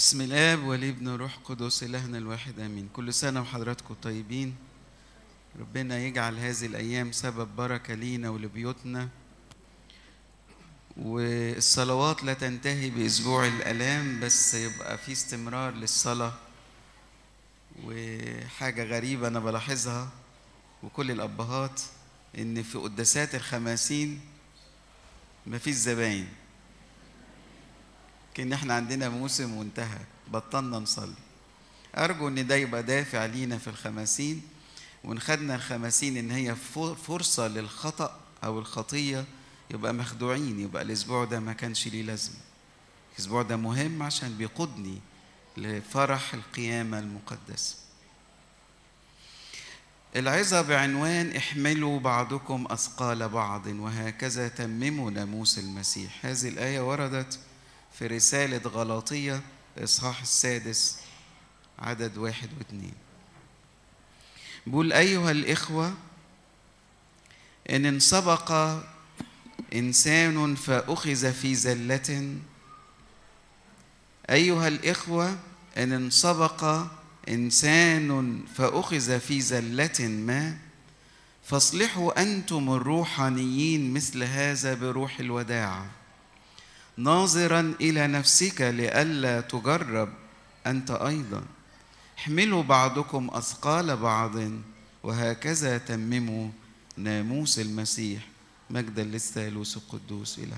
بسم الاب والابن والروح القدس الهنا الواحد امين كل سنه وحضراتكم طيبين ربنا يجعل هذه الايام سبب بركه لينا ولبيوتنا والصلوات لا تنتهي باسبوع الالام بس يبقى في استمرار للصلاه وحاجه غريبه انا بلاحظها وكل الابهات ان في قداسات الخماسين مفيش زباين كان احنا عندنا موسم وانتهى بطلنا نصلي ارجو ان ده يبقى دافع لينا في الخماسين وان خدنا الخماسين ان هي فرصه للخطا او الخطيه يبقى مخدوعين يبقى الاسبوع ده ما كانش ليه لازمه الاسبوع ده مهم عشان بيقودني لفرح القيامه المقدسه العظة بعنوان احملوا بعضكم أثقال بعض وهكذا تمموا ناموس المسيح هذه الآية وردت في رسالة غلاطية إصحاح السادس عدد واحد واثنين بقول أيها الإخوة إن انسبق إنسان فأخذ في زلة أيها الإخوة إن انسبق إنسان فأخذ في زلة ما فاصلحوا أنتم الروحانيين مثل هذا بروح الوداعة ناظرا إلى نفسك لئلا تجرب أنت أيضا احملوا بعضكم أثقال بعض وهكذا تمموا ناموس المسيح مجدا للثالوث القدوس إله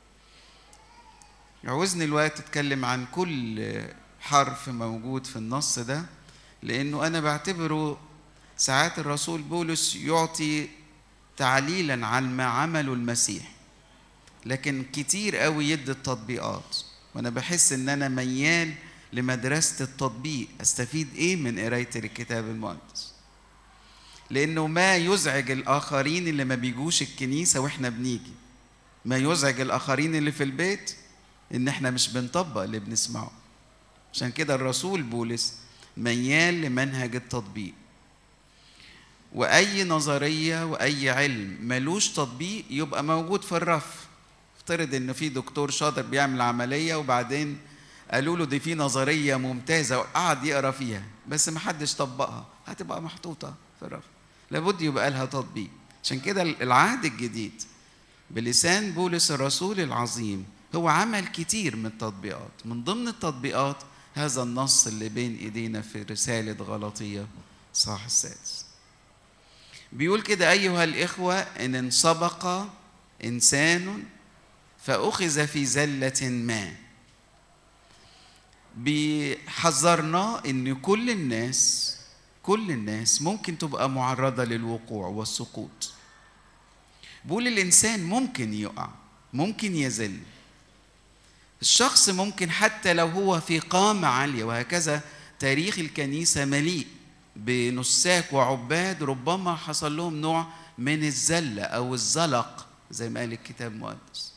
عاوزني الوقت اتكلم عن كل حرف موجود في النص ده لانه انا بعتبره ساعات الرسول بولس يعطي تعليلا عن ما عمله المسيح لكن كتير قوي يدي التطبيقات وانا بحس ان انا ميال لمدرسه التطبيق استفيد ايه من قرايه الكتاب المقدس لانه ما يزعج الاخرين اللي ما بيجوش الكنيسه واحنا بنيجي ما يزعج الاخرين اللي في البيت ان احنا مش بنطبق اللي بنسمعه عشان كده الرسول بولس ميال لمنهج التطبيق واي نظريه واي علم ملوش تطبيق يبقى موجود في الرف افترض ان في دكتور شاطر بيعمل عمليه وبعدين قالوا له دي في نظريه ممتازه وقعد يقرا فيها بس ما حدش طبقها هتبقى محطوطه في الرف لابد يبقى لها تطبيق عشان كده العهد الجديد بلسان بولس الرسول العظيم هو عمل كتير من التطبيقات من ضمن التطبيقات هذا النص اللي بين ايدينا في رسالة غلطية صح السادس بيقول كده أيها الإخوة إن انسبق إنسان فأخذ في زلة ما بيحذرنا إن كل الناس كل الناس ممكن تبقى معرضة للوقوع والسقوط بيقول الإنسان ممكن يقع ممكن يزل الشخص ممكن حتى لو هو في قامة عالية وهكذا تاريخ الكنيسة مليء بنساك وعباد ربما حصل لهم نوع من الزلة أو الزلق زي ما قال الكتاب المقدس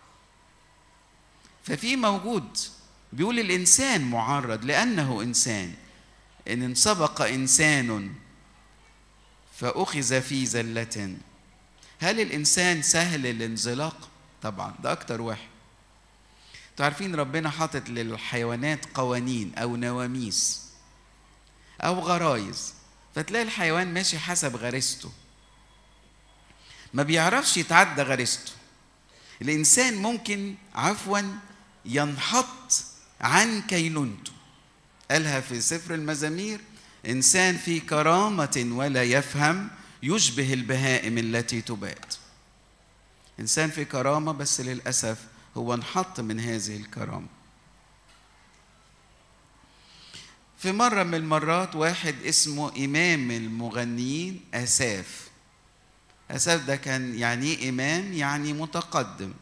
ففي موجود بيقول الإنسان معرض لأنه إنسان إن انسبق إنسان فأخذ في زلة هل الإنسان سهل الانزلاق؟ طبعا ده أكتر واحد انتوا عارفين ربنا حاطط للحيوانات قوانين او نواميس او غرايز فتلاقي الحيوان ماشي حسب غريزته ما بيعرفش يتعدى غريزته الانسان ممكن عفوا ينحط عن كينونته قالها في سفر المزامير انسان في كرامه ولا يفهم يشبه البهائم التي تبات انسان في كرامه بس للاسف هو انحط من هذه الكرامة في مرة من المرات واحد اسمه إمام المغنيين أساف أساف ده كان يعني إيه إمام يعني متقدم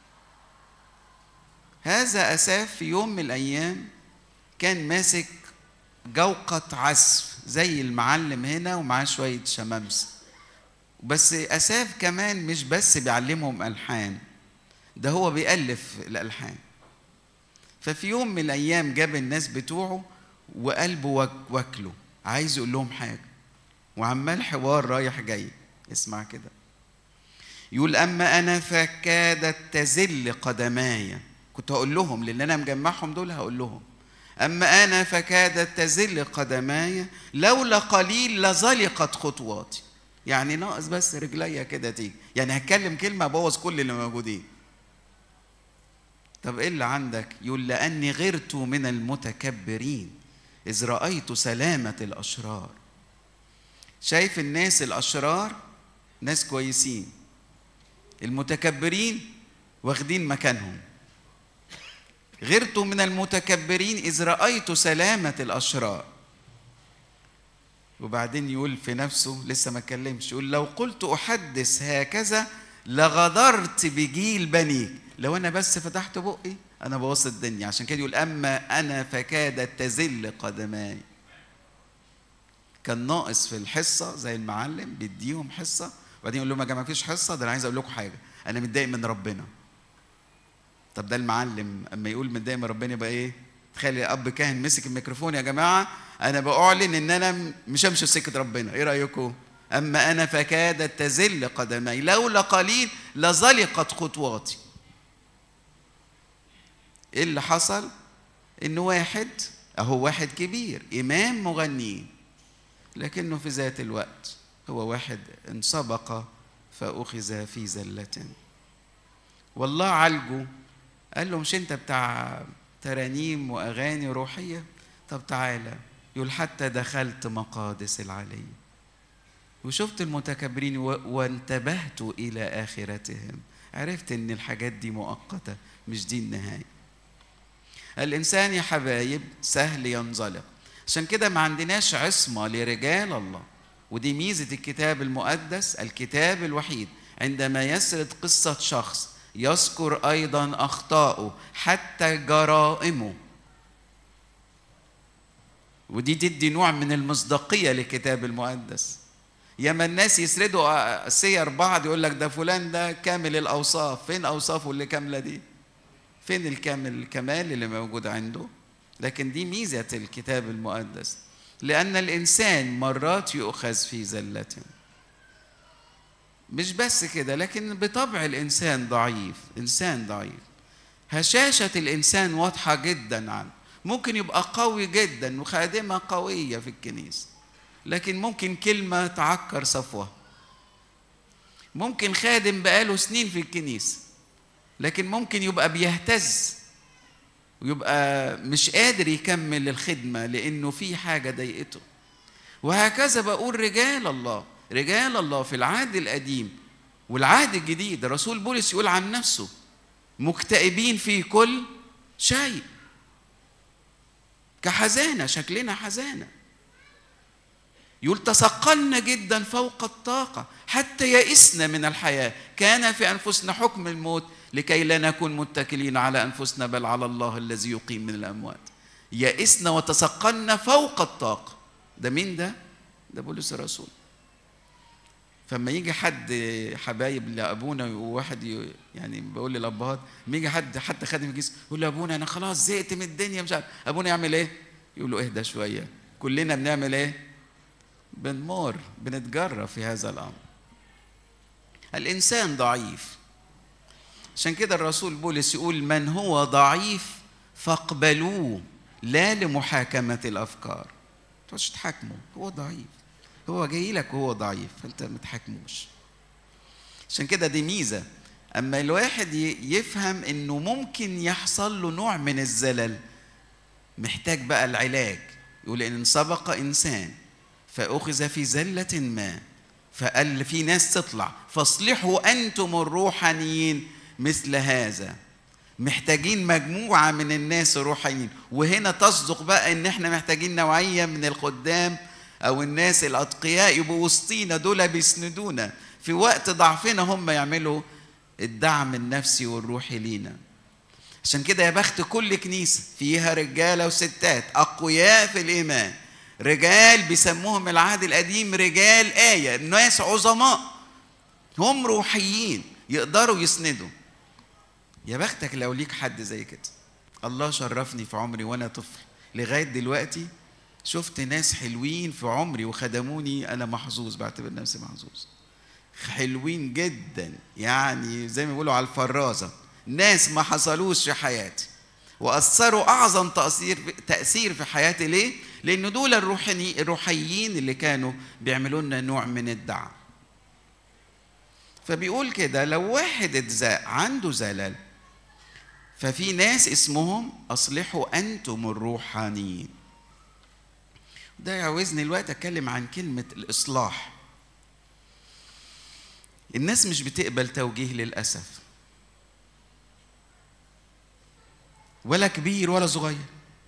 هذا أساف في يوم من الأيام كان ماسك جوقة عزف زي المعلم هنا ومعاه شوية شمامسة بس أساف كمان مش بس بيعلمهم ألحان ده هو بيألف الألحان ففي يوم من الأيام جاب الناس بتوعه وقلبه واكله عايز يقول لهم حاجة وعمال حوار رايح جاي اسمع كده يقول أما أنا فكادت تزل قدماي كنت هقول لهم لأن أنا مجمعهم دول هقول لهم أما أنا فكادت تزل قدماي لولا قليل لزلقت خطواتي يعني ناقص بس رجليا كده تيجي يعني هتكلم كلمة أبوظ كل اللي موجودين طب إيه اللي عندك يقول لأني غرت من المتكبرين إذ رأيت سلامة الأشرار شايف الناس الأشرار ناس كويسين المتكبرين واخدين مكانهم غرت من المتكبرين إذ رأيت سلامة الأشرار وبعدين يقول في نفسه لسه ما اتكلمش يقول لو قلت أحدث هكذا لغدرت بجيل بنيك لو أنا بس فتحت بقي أنا بوظت الدنيا عشان كده يقول أما أنا فكادت تزل قدماي كان ناقص في الحصة زي المعلم بيديهم حصة وبعدين يقول لهم يا جماعة مفيش حصة ده أنا عايز أقول لكم حاجة أنا متضايق من ربنا طب ده المعلم اما يقول متضايق من ربنا يبقى ايه تخيل اب كاهن مسك الميكروفون يا جماعه انا باعلن ان انا مش همشي في سكه ربنا ايه رايكم اما انا فكادت تزل قدمي لولا قليل لزلقت خطواتي ايه اللي حصل ان واحد اهو واحد كبير امام مغنيين لكنه في ذات الوقت هو واحد انسبق فاخذ في زله والله عالجه قال له مش انت بتاع ترانيم واغاني روحيه طب تعالى يقول حتى دخلت مقادس العلي وشفت المتكبرين وانتبهت الى اخرتهم عرفت ان الحاجات دي مؤقته مش دي النهايه الانسان يا حبايب سهل ينزلق عشان كده ما عندناش عصمه لرجال الله ودي ميزه الكتاب المقدس الكتاب الوحيد عندما يسرد قصه شخص يذكر ايضا اخطاؤه حتى جرائمه ودي تدي نوع من المصداقيه للكتاب المقدس ياما الناس يسردوا سير بعض يقول لك ده فلان ده كامل الاوصاف فين اوصافه اللي كامله دي فين الكامل الكمال اللي موجود عنده لكن دي ميزه الكتاب المقدس لان الانسان مرات يؤخذ في زلته مش بس كده لكن بطبع الانسان ضعيف انسان ضعيف هشاشه الانسان واضحه جدا عنه ممكن يبقى قوي جدا وخادمه قويه في الكنيسه لكن ممكن كلمه تعكر صفوه ممكن خادم بقاله سنين في الكنيسه لكن ممكن يبقى بيهتز ويبقى مش قادر يكمل الخدمه لانه في حاجه ضايقته وهكذا بقول رجال الله رجال الله في العهد القديم والعهد الجديد الرسول بولس يقول عن نفسه مكتئبين في كل شيء كحزانه شكلنا حزانه يقول تثقلنا جدا فوق الطاقه حتى يئسنا من الحياه كان في انفسنا حكم الموت لكي لا نكون متكلين على انفسنا بل على الله الذي يقيم من الاموات يئسنا وتثقلنا فوق الطاقه ده مين ده ده بولس الرسول فما يجي حد حبايب لابونا وواحد يعني بقول للابهات لما يجي حد حتى خادم الجسم يقول له ابونا انا خلاص زهقت من الدنيا مش عارف ابونا يعمل ايه؟ يقول له اهدى شويه كلنا بنعمل ايه؟ بنمر بنتجرى في هذا الامر الانسان ضعيف عشان كده الرسول بولس يقول من هو ضعيف فاقبلوه لا لمحاكمه الافكار مش تحاكمه هو ضعيف هو جاي لك وهو ضعيف فانت ما تحاكموش عشان كده دي ميزه اما الواحد يفهم انه ممكن يحصل له نوع من الزلل محتاج بقى العلاج يقول ان سبق انسان فاخذ في زله ما فقال في ناس تطلع فاصلحوا انتم الروحانيين مثل هذا محتاجين مجموعه من الناس الروحانيين وهنا تصدق بقى ان احنا محتاجين نوعيه من الخدام او الناس الاتقياء يبقوا وسطينا دول بيسندونا في وقت ضعفنا هم يعملوا الدعم النفسي والروحي لينا عشان كده يا بخت كل كنيسه فيها رجاله وستات اقوياء في الايمان رجال بيسموهم العهد القديم رجال ايه ناس عظماء هم روحيين يقدروا يسندوا يا بختك لو ليك حد زي كده الله شرفني في عمري وانا طفل لغايه دلوقتي شفت ناس حلوين في عمري وخدموني انا محظوظ بعتبر نفسي محظوظ حلوين جدا يعني زي ما بيقولوا على الفرازه ناس ما حصلوش في حياتي واثروا اعظم تاثير تاثير في حياتي ليه لان دول الروحاني الروحيين اللي كانوا بيعملوا لنا نوع من الدعم فبيقول كده لو واحد اتزاق عنده زلل ففي ناس اسمهم اصلحوا انتم الروحانيين ده يعوزني الوقت اتكلم عن كلمه الاصلاح الناس مش بتقبل توجيه للاسف ولا كبير ولا صغير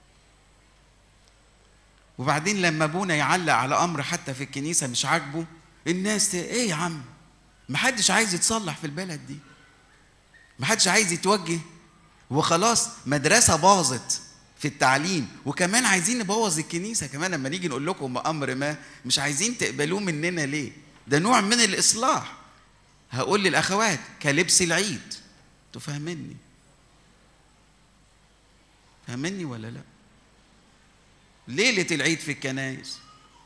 وبعدين لما ابونا يعلق على امر حتى في الكنيسه مش عاجبه الناس ت... ايه يا عم محدش عايز يتصلح في البلد دي محدش عايز يتوجه وخلاص مدرسه باظت في التعليم وكمان عايزين نبوظ الكنيسه كمان لما نيجي نقول لكم امر ما مش عايزين تقبلوه مننا ليه ده نوع من الاصلاح هقول للاخوات كلبس العيد تفهمني فهمني ولا لا ليله العيد في الكنائس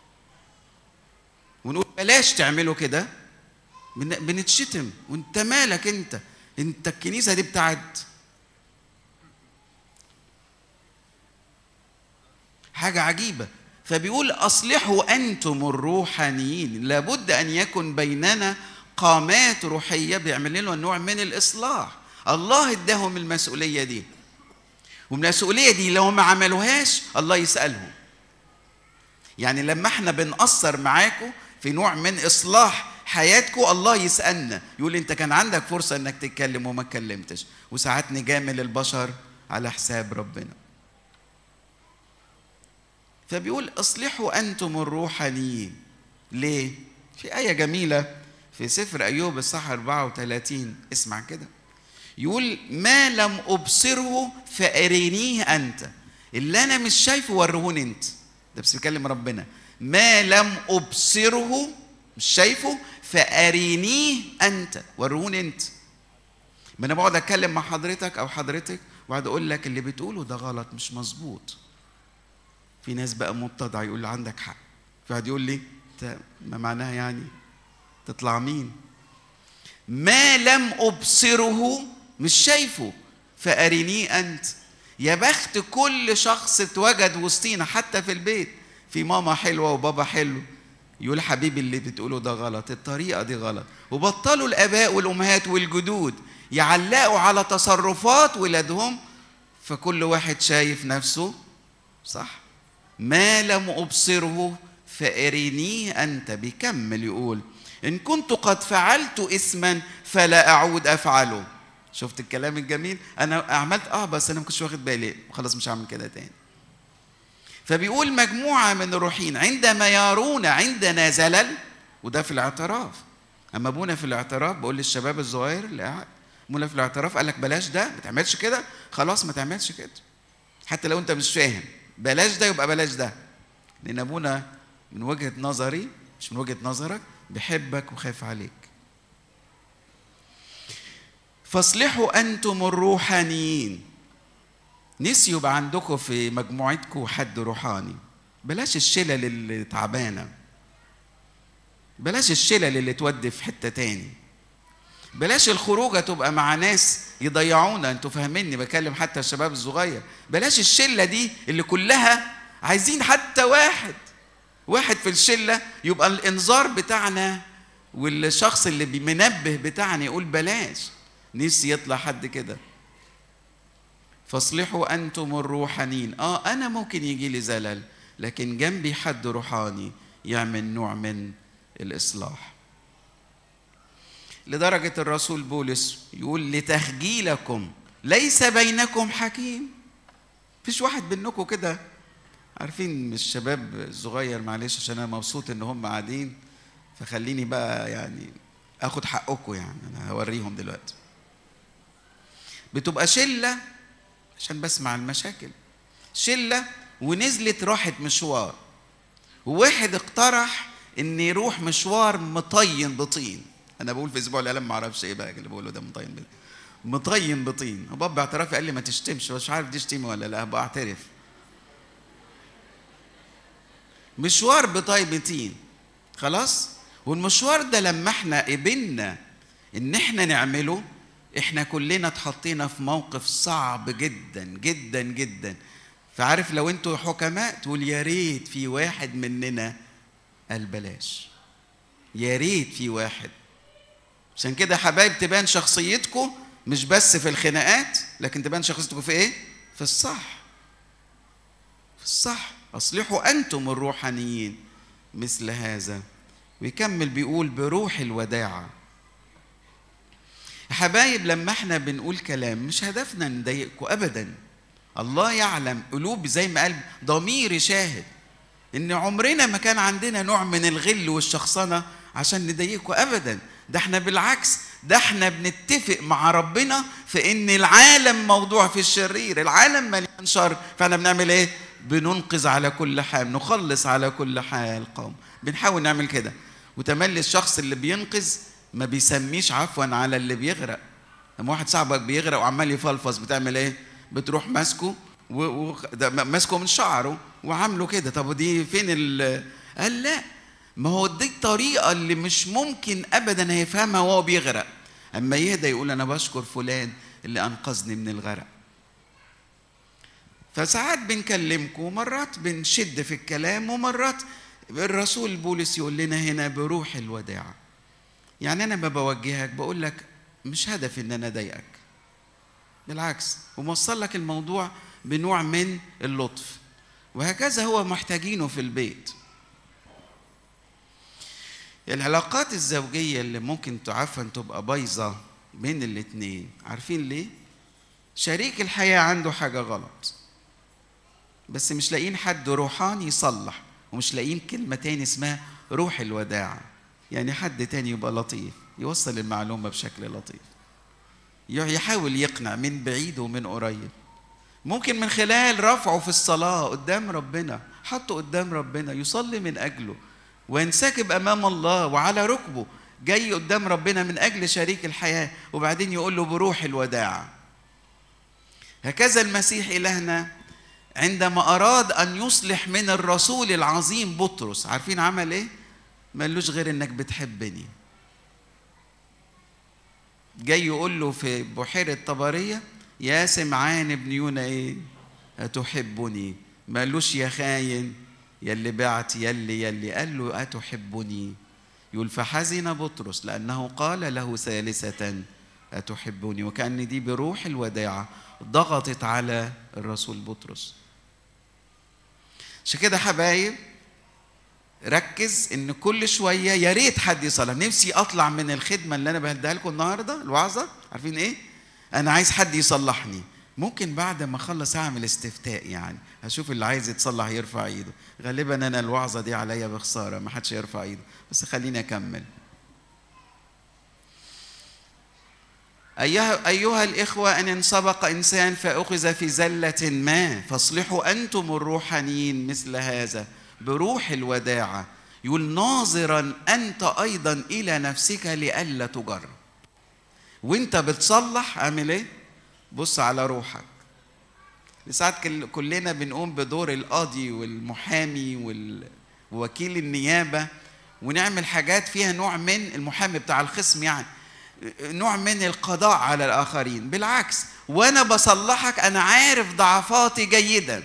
ونقول بلاش تعملوا كده بنتشتم وانت مالك انت انت الكنيسه دي بتاعت حاجه عجيبه فبيقول اصلحوا انتم الروحانيين لابد ان يكن بيننا قامات روحيه بيعمل لنا نوع من الاصلاح الله اداهم المسؤوليه دي والمسؤوليه دي لو ما عملوهاش الله يسالهم يعني لما احنا بنقصر معاكم في نوع من اصلاح حياتكم الله يسالنا يقول انت كان عندك فرصه انك تتكلم وما اتكلمتش وساعات نجامل البشر على حساب ربنا فبيقول اصلحوا انتم الروحانيين ليه في ايه جميله في سفر ايوب الصح 34 اسمع كده يقول ما لم ابصره فارينيه انت اللي انا مش شايفه ورهوني انت ده بس بيكلم ربنا ما لم ابصره مش شايفه فارينيه انت ورهوني انت ما انا بقعد اتكلم مع حضرتك او حضرتك وقعد اقول لك اللي بتقوله ده غلط مش مظبوط في ناس بقى متضع يقول عندك حق في واحد يقول لي انت ما معناها يعني تطلع مين ما لم ابصره مش شايفه فارنيه انت يا بخت كل شخص اتوجد وسطينا حتى في البيت في ماما حلوه وبابا حلو يقول حبيبي اللي بتقوله ده غلط الطريقه دي غلط وبطلوا الاباء والامهات والجدود يعلقوا على تصرفات ولادهم فكل واحد شايف نفسه صح ما لم ابصره فارنيه انت بيكمل يقول ان كنت قد فعلت اثما فلا اعود افعله شفت الكلام الجميل انا عملت اه بس انا ما كنتش واخد بالي خلاص مش هعمل كده تاني فبيقول مجموعه من الروحين عندما يرون عندنا زلل وده في الاعتراف اما ابونا في الاعتراف بقول للشباب الصغير اللي قاعد ابونا في الاعتراف قال لك بلاش ده ما تعملش كده خلاص ما تعملش كده حتى لو انت مش فاهم بلاش ده يبقى بلاش ده لان ابونا من وجهه نظري مش من وجهه نظرك بيحبك وخايف عليك فاصلحوا انتم الروحانيين نسيوا يبقى عندكم في مجموعتكم حد روحاني بلاش الشلل اللي تعبانه بلاش الشلل اللي تودي في حته تاني بلاش الخروجه تبقى مع ناس يضيعونا انتوا فاهميني بكلم حتى الشباب الصغير بلاش الشله دي اللي كلها عايزين حتى واحد واحد في الشله يبقى الانذار بتاعنا والشخص اللي بيمنبه بتاعنا يقول بلاش نفسي يطلع حد كده فاصلحوا انتم الروحانيين اه انا ممكن يجي لي زلل لكن جنبي حد روحاني يعمل نوع من الاصلاح لدرجه الرسول بولس يقول لتخجيلكم ليس بينكم حكيم فيش واحد منكم كده عارفين الشباب الصغير معلش عشان انا مبسوط ان هم قاعدين فخليني بقى يعني اخد حقكم يعني انا هوريهم دلوقتي بتبقى شله عشان بسمع المشاكل شله ونزلت راحت مشوار وواحد اقترح ان يروح مشوار مطين بطين انا بقول في اسبوع الاعلام ما اعرفش ايه بقى اللي بقوله ده مطين بطين مطين بطين وبابا باعترافي قال لي ما تشتمش مش عارف دي شتيمه ولا لا ابقى اعترف مشوار بطيبتين خلاص والمشوار ده لما احنا قبلنا ان احنا نعمله احنا كلنا اتحطينا في موقف صعب جدا جدا جدا فعارف لو انتوا حكماء تقول يا ريت في واحد مننا قال بلاش يا ريت في واحد عشان كده حبايب تبان شخصيتكم مش بس في الخناقات لكن تبان شخصيتكم في ايه في الصح في الصح اصلحوا انتم الروحانيين مثل هذا ويكمل بيقول بروح الوداعه يا حبايب لما احنا بنقول كلام مش هدفنا نضايقكم ابدا الله يعلم قلوب زي ما قال ضميري شاهد ان عمرنا ما كان عندنا نوع من الغل والشخصنه عشان نضايقكم ابدا ده احنا بالعكس ده احنا بنتفق مع ربنا في ان العالم موضوع في الشرير العالم مليان شر فاحنا بنعمل ايه بننقذ على كل حال نخلص على كل حال قوم بنحاول نعمل كده وتملي الشخص اللي بينقذ ما بيسميش عفوا على اللي بيغرق لما واحد صاحبك بيغرق وعمال يفلفص بتعمل ايه بتروح ماسكه و... و... ماسكه من شعره وعامله كده طب ودي فين ال قال لا ما هو دي الطريقه اللي مش ممكن ابدا هيفهمها وهو بيغرق اما يهدى يقول انا بشكر فلان اللي انقذني من الغرق فساعات بنكلمكم ومرات بنشد في الكلام ومرات الرسول بولس يقول لنا هنا بروح الوداعه يعني انا ما بوجهك بقول لك مش هدفي ان انا اضايقك بالعكس وموصل لك الموضوع بنوع من اللطف وهكذا هو محتاجينه في البيت العلاقات الزوجية اللي ممكن تعفن تبقى بايظة بين الاتنين عارفين ليه؟ شريك الحياة عنده حاجة غلط بس مش لاقيين حد روحاني يصلح ومش لاقيين كلمة تاني اسمها روح الوداع يعني حد تاني يبقى لطيف يوصل المعلومة بشكل لطيف يحاول يقنع من بعيد ومن قريب ممكن من خلال رفعه في الصلاة قدام ربنا حطه قدام ربنا يصلي من أجله وينسكب أمام الله وعلى ركبه جاي قدام ربنا من أجل شريك الحياة وبعدين يقول له بروح الوداع هكذا المسيح إلهنا عندما أراد أن يصلح من الرسول العظيم بطرس عارفين عمل إيه؟ مالوش غير إنك بتحبني جاي يقول له في بحيرة طبرية يا سمعان ابن يونا ايه أتحبني ما قالوش يا خاين يلي بعت يلي يلي قال له أتحبني يقول فحزن بطرس لأنه قال له ثالثة أتحبني وكأن دي بروح الوداعة ضغطت على الرسول بطرس عشان كده حبايب ركز ان كل شويه يا ريت حد يصلح نفسي اطلع من الخدمه اللي انا بهديها لكم النهارده الوعظه عارفين ايه انا عايز حد يصلحني ممكن بعد ما اخلص اعمل استفتاء يعني هشوف اللي عايز يتصلح يرفع ايده غالبا انا الوعظه دي عليا بخساره ما حدش يرفع ايده بس خليني اكمل أيها, أيها الإخوة أن سبق إنسان فأخذ في زلة ما فاصلحوا أنتم الروحانيين مثل هذا بروح الوداعة يقول ناظرا أنت أيضا إلى نفسك لئلا تجرب وانت بتصلح اعمل ايه بص على روحك ساعات كلنا بنقوم بدور القاضي والمحامي ووكيل النيابه ونعمل حاجات فيها نوع من المحامي بتاع الخصم يعني نوع من القضاء على الاخرين بالعكس وانا بصلحك انا عارف ضعفاتي جيدا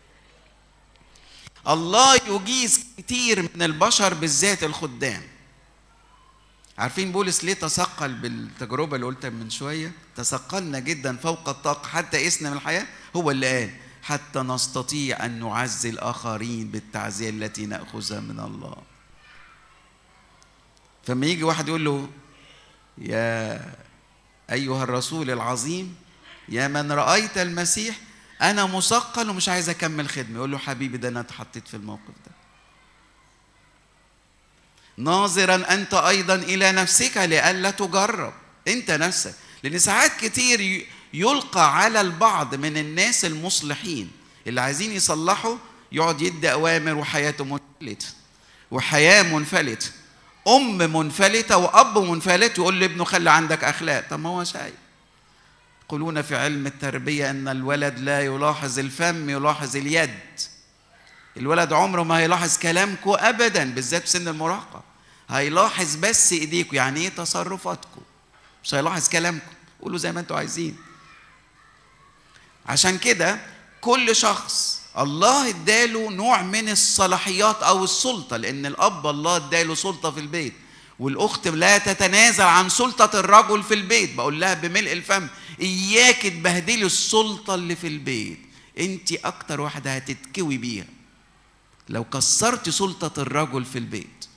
الله يجيز كتير من البشر بالذات الخدام عارفين بولس ليه تثقل بالتجربة اللي قلتها من شوية تثقلنا جدا فوق الطاقة حتى اسنا من الحياة هو اللي قال حتى نستطيع أن نعزي الآخرين بالتعزية التي نأخذها من الله فما يجي واحد يقول له يا أيها الرسول العظيم يا من رأيت المسيح أنا مثقل ومش عايز أكمل خدمة يقول له حبيبي ده أنا اتحطيت في الموقف ده ناظرا انت ايضا الى نفسك لئلا تجرب انت نفسك لان ساعات كتير يلقى على البعض من الناس المصلحين اللي عايزين يصلحوا يقعد يدي اوامر وحياته منفلته وحياه منفلته ام منفلته واب منفلت يقول لابنه خلي عندك اخلاق طب ما هو شايف يقولون في علم التربيه ان الولد لا يلاحظ الفم يلاحظ اليد الولد عمره ما هيلاحظ كلامكم ابدا بالذات في سن المراهقه هيلاحظ بس ايديكم يعني ايه تصرفاتكم مش هيلاحظ كلامكم قولوا زي ما انتوا عايزين عشان كده كل شخص الله اداله نوع من الصلاحيات او السلطه لان الاب الله اداله سلطه في البيت والاخت لا تتنازل عن سلطه الرجل في البيت بقول لها بملء الفم اياك تبهدلي السلطه اللي في البيت انت اكتر واحده هتتكوي بيها لو كسرت سلطه الرجل في البيت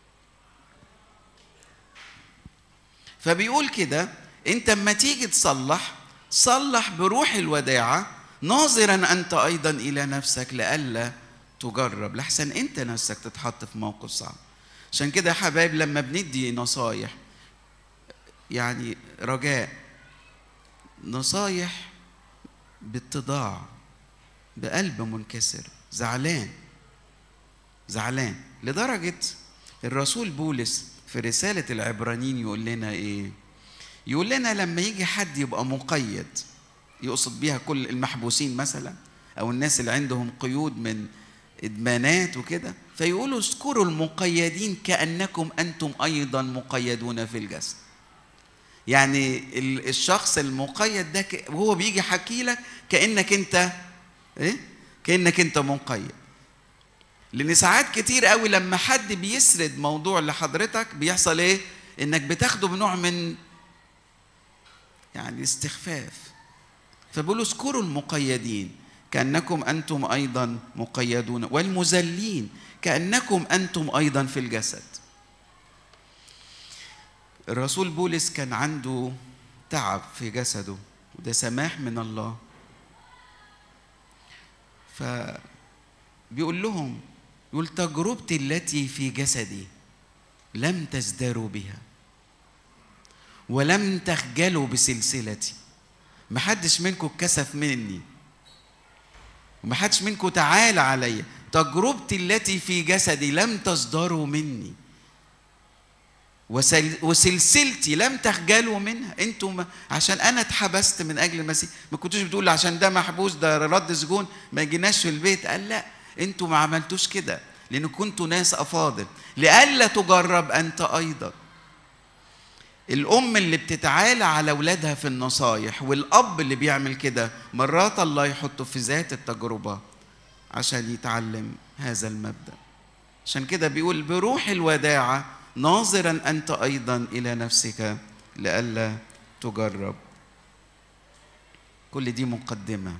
فبيقول كده انت اما تيجي تصلح صلح بروح الوداعه ناظرا انت ايضا الى نفسك لئلا تجرب لحسن انت نفسك تتحط في موقف صعب عشان كده يا حبايب لما بندي نصايح يعني رجاء نصايح باتضاع بقلب منكسر زعلان زعلان لدرجة الرسول بولس في رسالة العبرانيين يقول لنا إيه؟ يقول لنا لما يجي حد يبقى مقيد يقصد بيها كل المحبوسين مثلا أو الناس اللي عندهم قيود من إدمانات وكده فيقولوا اذكروا المقيدين كأنكم أنتم أيضا مقيدون في الجسد يعني الشخص المقيد ده وهو بيجي يحكي لك كأنك أنت إيه؟ كأنك أنت مقيد لان ساعات كتير قوي لما حد بيسرد موضوع لحضرتك بيحصل ايه انك بتاخده بنوع من يعني استخفاف فبيقولوا اذكروا المقيدين كانكم انتم ايضا مقيدون والمذلين كانكم انتم ايضا في الجسد الرسول بولس كان عنده تعب في جسده وده سماح من الله فبيقول لهم يقول تجربتي التي في جسدي لم تزدروا بها ولم تخجلوا بسلسلتي محدش منكم اتكسف مني ومحدش منكم تعالى عليا تجربتي التي في جسدي لم تصدروا مني وسلسلتي لم تخجلوا منها انتم عشان انا اتحبست من اجل المسيح ما كنتوش بتقول عشان ده محبوس ده رد سجون ما يجيناش في البيت قال لا انتوا ما عملتوش كده لان كنتوا ناس افاضل لئلا تجرب انت ايضا الام اللي بتتعالى على اولادها في النصايح والاب اللي بيعمل كده مرات الله يحطه في ذات التجربه عشان يتعلم هذا المبدا عشان كده بيقول بروح الوداعه ناظرا انت ايضا الى نفسك لئلا تجرب كل دي مقدمه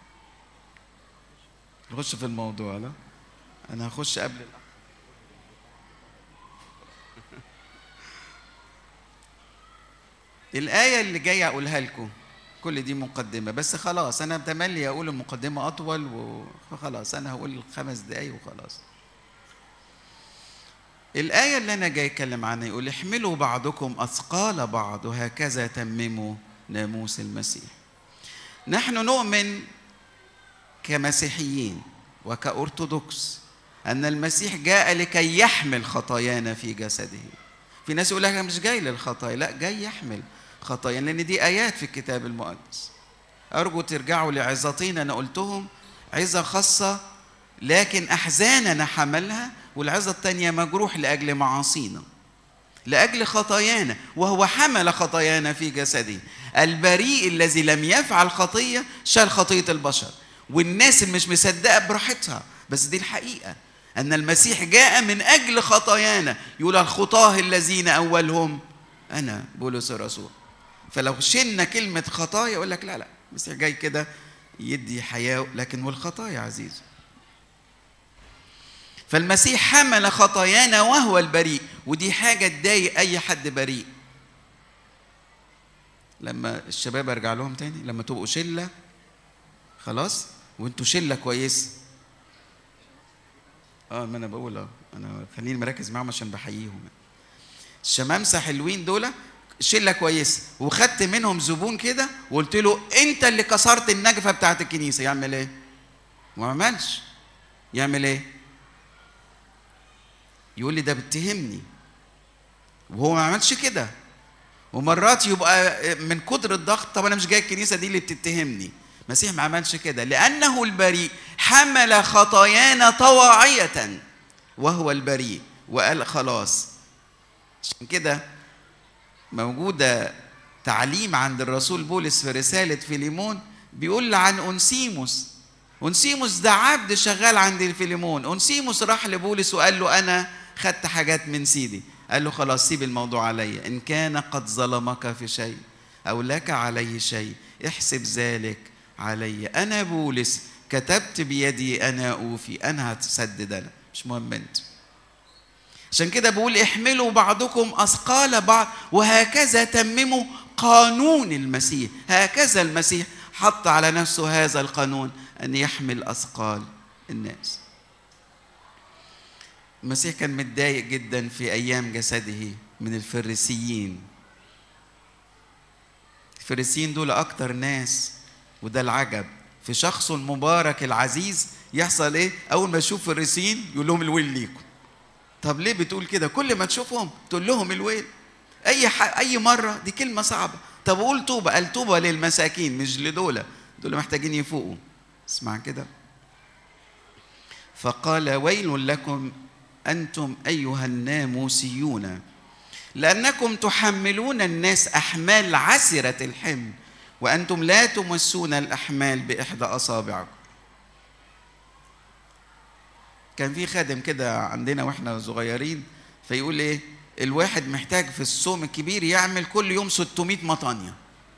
نخش في الموضوع لا انا هخش قبل الأخ. الآية اللي جاية أقولها لكم كل دي مقدمة بس خلاص أنا تملي أقول المقدمة أطول وخلاص أنا هقول خمس دقايق وخلاص الآية اللي أنا جاي أتكلم عنها يقول احملوا بعضكم أثقال بعض وهكذا تمموا ناموس المسيح نحن نؤمن كمسيحيين وكأرثوذكس أن المسيح جاء لكي يحمل خطايانا في جسده في ناس يقول لك أنا مش جاي للخطايا لا جاي يحمل خطايا لأن دي آيات في الكتاب المقدس أرجو ترجعوا لعظتين أنا قلتهم عظة خاصة لكن أحزاننا حملها والعظة الثانية مجروح لأجل معاصينا لأجل خطايانا وهو حمل خطايانا في جسده البريء الذي لم يفعل خطية شال خطية البشر والناس اللي مش مصدقة براحتها بس دي الحقيقة أن المسيح جاء من أجل خطايانا يقول الخطاه الذين أولهم أنا بولس الرسول فلو شلنا كلمة خطايا يقول لك لا لا المسيح جاي كده يدي حياة لكن والخطايا عزيز فالمسيح حمل خطايانا وهو البريء ودي حاجة تضايق أي حد بريء لما الشباب أرجع لهم تاني لما تبقوا شلة خلاص وانتوا شلة كويسة اه ما انا بقول اه انا خليني مركز معاهم عشان بحييهم الشمامسه حلوين دول شله كويسه وخدت منهم زبون كده وقلت له انت اللي كسرت النجفه بتاعت الكنيسه يعمل ايه؟ ما عملش يعمل ايه؟ يقول لي ده بتهمني وهو ما عملش كده ومرات يبقى من كتر الضغط طب انا مش جاي الكنيسه دي اللي بتتهمني المسيح ما عملش كده لأنه البريء حمل خطايانا طواعية وهو البريء وقال خلاص عشان كده موجودة تعليم عند الرسول بولس في رسالة فيليمون بيقول عن أنسيموس أنسيموس ده عبد شغال عند الفيليمون أنسيموس راح لبولس وقال له أنا خدت حاجات من سيدي قال له خلاص سيب الموضوع عليا إن كان قد ظلمك في شيء أو لك عليه شيء احسب ذلك علي أنا بولس كتبت بيدي أنا أوفي أنا هتسدد أنا مش مهم أنت عشان كده بقول احملوا بعضكم أثقال بعض وهكذا تمموا قانون المسيح هكذا المسيح حط على نفسه هذا القانون أن يحمل أثقال الناس المسيح كان متضايق جدا في أيام جسده من الفريسيين الفريسيين دول أكتر ناس وده العجب في شخصه المبارك العزيز يحصل ايه؟ أول ما يشوف فريسيين يقول لهم الويل ليكم. طب ليه بتقول كده؟ كل ما تشوفهم تقول لهم الويل. أي ح... أي مرة دي كلمة صعبة. طب قول طوبة، قال طوبة للمساكين مش لدول، دول محتاجين يفوقوا. اسمع كده. فقال ويل لكم أنتم أيها الناموسيون لأنكم تحملون الناس أحمال عسرة الحمل وأنتم لا تمسون الأحمال بإحدى أصابعكم كان في خادم كده عندنا واحنا صغيرين فيقول ايه الواحد محتاج في الصوم الكبير يعمل كل يوم 600 مطانية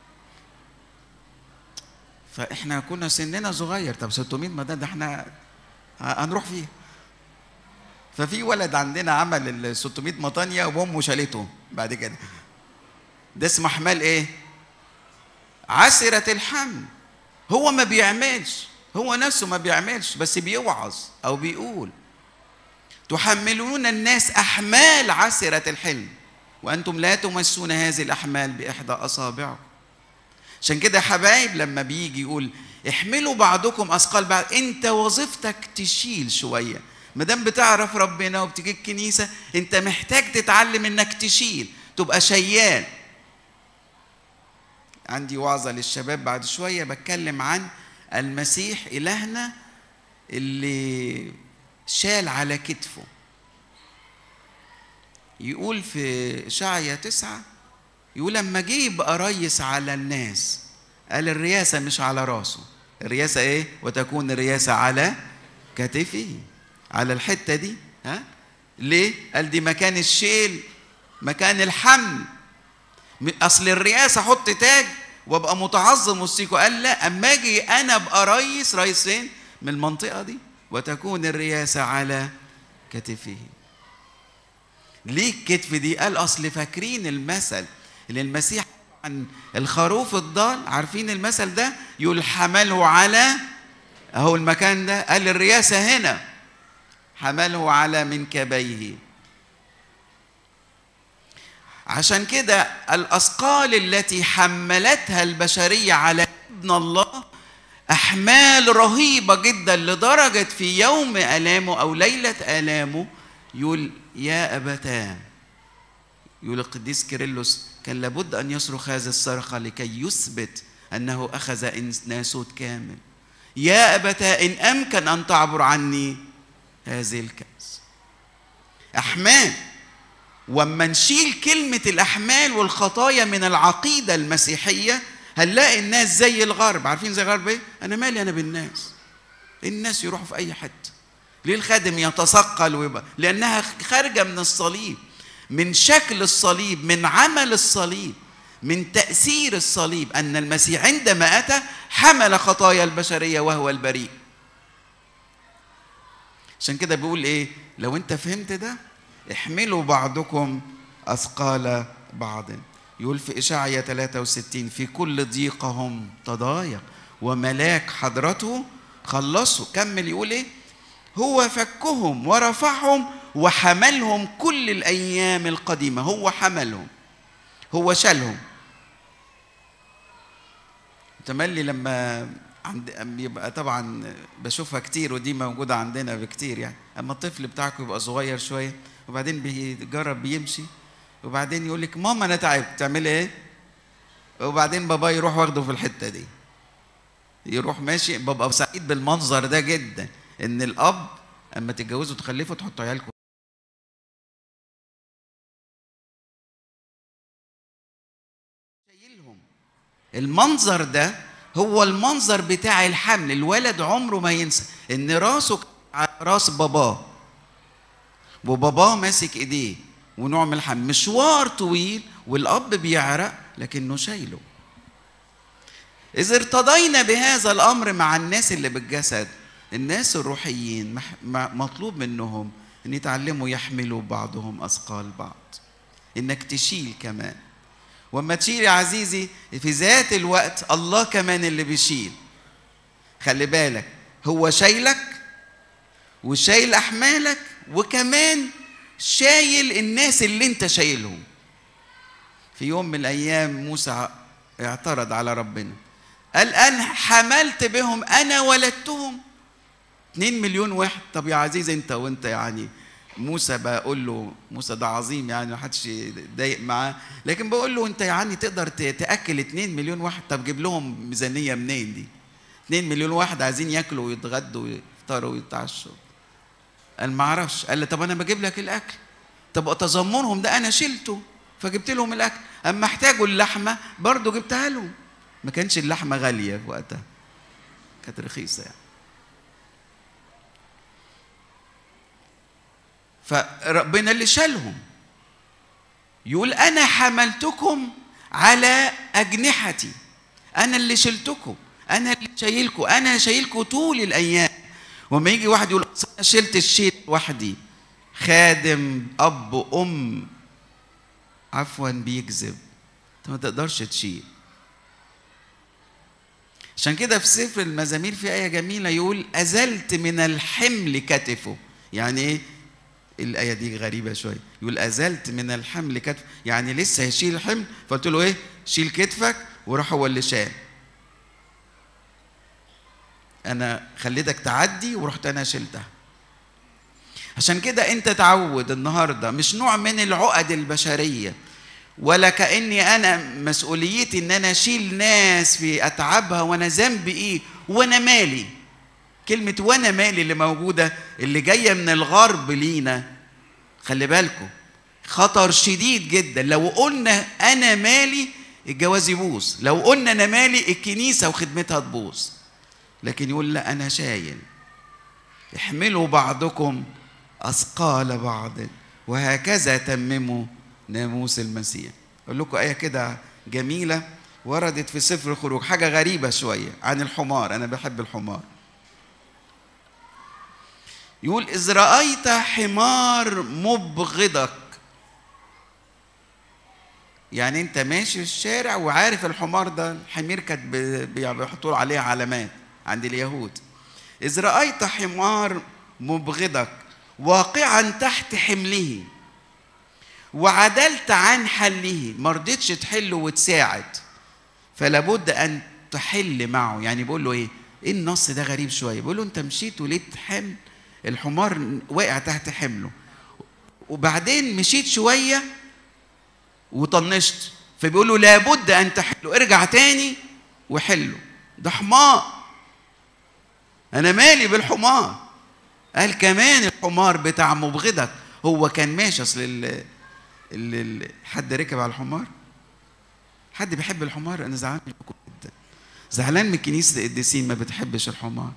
فاحنا كنا سننا صغير طب 600 مطانية ده احنا هنروح فيه ففي ولد عندنا عمل ال 600 مطانية وامه شالته بعد كده ده اسمه حمال ايه عسرة الحمل هو ما بيعملش هو نفسه ما بيعملش بس بيوعظ او بيقول تحملون الناس احمال عسرة الحلم وانتم لا تمسون هذه الاحمال باحدى اصابعكم عشان كده حبايب لما بيجي يقول احملوا بعضكم اثقال بعض انت وظيفتك تشيل شويه ما دام بتعرف ربنا وبتيجي الكنيسه انت محتاج تتعلم انك تشيل تبقى شيال عندي وعظه للشباب بعد شويه بتكلم عن المسيح الهنا اللي شال على كتفه يقول في شعية تسعة يقول لما جه يبقى ريس على الناس قال الرياسة مش على راسه الرياسة ايه وتكون الرياسة على كتفه على الحتة دي ها ليه قال دي مكان الشيل مكان الحمل اصل الرئاسة احط تاج وابقى متعظم وسطيكوا قال لا اما اجي انا ابقى ريس ريس فين من المنطقة دي وتكون الرياسة على كتفه ليه الكتف دي قال اصل فاكرين المثل اللي المسيح عن الخروف الضال عارفين المثل ده يقول حمله على اهو المكان ده قال الرياسة هنا حمله على منكبيه عشان كده الأثقال التي حملتها البشرية على ابن الله أحمال رهيبة جدا لدرجة في يوم ألامه أو ليلة ألامه يقول يا أبتاه يقول القديس كيرلس كان لابد أن يصرخ هذه الصرخة لكي يثبت أنه أخذ ناسوت كامل يا أبتاه إن أمكن أن تعبر عني هذه الكأس أحمال وأما نشيل كلمة الأحمال والخطايا من العقيدة المسيحية هنلاقي الناس زي الغرب عارفين زي الغرب ايه؟ أنا مالي أنا بالناس الناس يروحوا في أي حتة ليه الخادم يتثقل ويبقى لأنها خارجة من الصليب من شكل الصليب من عمل الصليب من تأثير الصليب أن المسيح عندما أتى حمل خطايا البشرية وهو البريء عشان كده بيقول ايه لو انت فهمت ده احملوا بعضكم اثقال بعض يقول في اشعيا 63 في كل ضيقهم تضايق وملاك حضرته خلصوا كمل يقول ايه هو فكهم ورفعهم وحملهم كل الايام القديمه هو حملهم هو شالهم تملي لما عند بيبقى طبعا بشوفها كتير ودي موجوده عندنا بكتير يعني اما الطفل بتاعك يبقى صغير شويه وبعدين بيجرب بيمشي وبعدين يقول لك ماما انا تعبت تعملي ايه وبعدين بابا يروح واخده في الحته دي يروح ماشي ببقى سعيد بالمنظر ده جدا ان الاب اما تتجوزوا تخلفوا تحطوا عيالكم المنظر ده هو المنظر بتاع الحمل الولد عمره ما ينسى ان راسه على راس باباه وباباه ماسك ايديه ونوع من الحمل مشوار طويل والاب بيعرق لكنه شايله إذا ارتضينا بهذا الأمر مع الناس اللي بالجسد الناس الروحيين مطلوب منهم أن يتعلموا يحملوا بعضهم أثقال بعض إنك تشيل كمان وما تشيل يا عزيزي في ذات الوقت الله كمان اللي بيشيل خلي بالك هو شايلك وشايل أحمالك وكمان شايل الناس اللي انت شايلهم في يوم من الأيام موسى اعترض على ربنا قال أنا حملت بهم أنا ولدتهم 2 مليون واحد طب يا عزيز أنت وأنت يعني موسى بقول له موسى ده عظيم يعني ما حدش يضايق معاه لكن بقول له انت يعني تقدر تاكل 2 مليون واحد طب جيب لهم ميزانيه منين دي 2 مليون واحد عايزين ياكلوا ويتغدوا ويفطروا ويتعشوا قال ما اعرفش قال لي طب انا بجيب لك الاكل طب تذمرهم ده انا شلته فجبت لهم الاكل اما احتاجوا اللحمه برضه جبتها لهم ما كانش اللحمة غالية في وقتها كانت رخيصة يعني فربنا اللي شالهم يقول أنا حملتكم على أجنحتي أنا اللي شلتكم أنا اللي شايلكم أنا شايلكم طول الأيام وما يجي واحد يقول أنا شلت الشيل وحدي خادم أب أم عفوا بيكذب أنت ما تقدرش تشيل عشان كده في سفر المزامير في آية جميلة يقول أزلت من الحمل كتفه يعني إيه؟ الآية دي غريبة شوية يقول أزلت من الحمل كتفه يعني لسه هيشيل الحمل فقلت له إيه شيل كتفك وراح هو اللي شال أنا خليتك تعدي ورحت أنا شلتها عشان كده أنت تعود النهاردة مش نوع من العقد البشرية ولا كاني انا مسؤوليتي ان انا اشيل ناس في اتعابها وانا ذنبي ايه وانا مالي كلمه وانا مالي اللي موجوده اللي جايه من الغرب لينا خلي بالكم خطر شديد جدا لو قلنا انا مالي الجواز يبوظ لو قلنا انا مالي الكنيسه وخدمتها تبوظ لكن يقول لا انا شايل احملوا بعضكم اثقال بعض وهكذا تمموا ناموس المسيح اقول لكم ايه كده جميله وردت في سفر الخروج حاجه غريبه شويه عن الحمار انا بحب الحمار يقول اذ رايت حمار مبغضك يعني انت ماشي في الشارع وعارف الحمار ده الحمير كانت بيحطوا عليه علامات عند اليهود اذ رايت حمار مبغضك واقعا تحت حمله وعدلت عن حله ما رضيتش تحله وتساعد فلا بد ان تحل معه يعني بيقول له ايه ايه النص ده غريب شويه بيقول له انت مشيت ولقيت حمل الحمار واقع تحت حمله وبعدين مشيت شويه وطنشت فبيقول له لابد ان تحله ارجع تاني وحله ده حمار انا مالي بالحمار قال كمان الحمار بتاع مبغضك هو كان ماشي اصل اللي حد ركب على الحمار حد بيحب الحمار انا زعلان منكم جدا زعلان من كنيسه القديسين ما بتحبش الحمار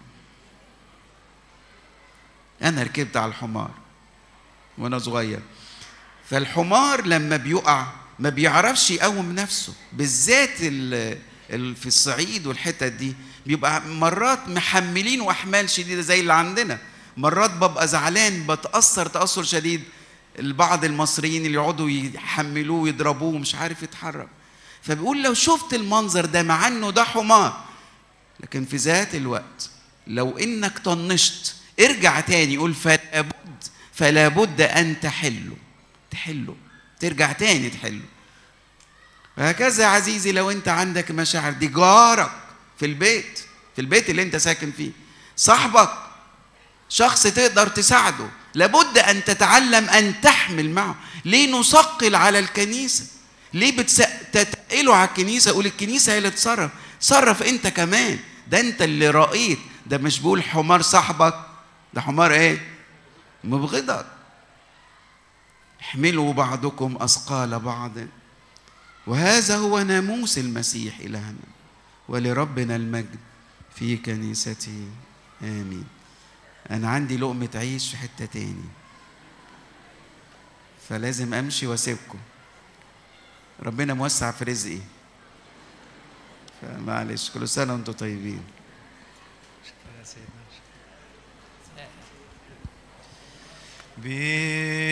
انا ركبت على الحمار وانا صغير فالحمار لما بيقع ما بيعرفش يقوم نفسه بالذات في الصعيد والحتت دي بيبقى مرات محملين واحمال شديده زي اللي عندنا مرات ببقى زعلان بتاثر تاثر شديد البعض المصريين اللي يقعدوا يحملوه ويضربوه مش عارف يتحرك فبيقول لو شفت المنظر ده مع انه ده حمار لكن في ذات الوقت لو انك طنشت ارجع تاني يقول فلا بد فلا بد ان تحله تحله ترجع تاني تحله وهكذا يا عزيزي لو انت عندك مشاعر دي جارك في البيت في البيت اللي انت ساكن فيه صاحبك شخص تقدر تساعده لابد ان تتعلم ان تحمل معه ليه نثقل على الكنيسه ليه بتتقلوا على الكنيسه قول الكنيسه هي اللي تصرف صرف انت كمان ده انت اللي رأيت ده مش بقول حمار صاحبك ده حمار ايه مبغضك احملوا بعضكم اثقال بعض وهذا هو ناموس المسيح إلهنا ولربنا المجد في كنيسته آمين أنا عندي لقمة عيش في حتة تاني فلازم أمشي وأسيبكم ربنا موسع في رزقي فمعلش كل سنة وأنتم طيبين بي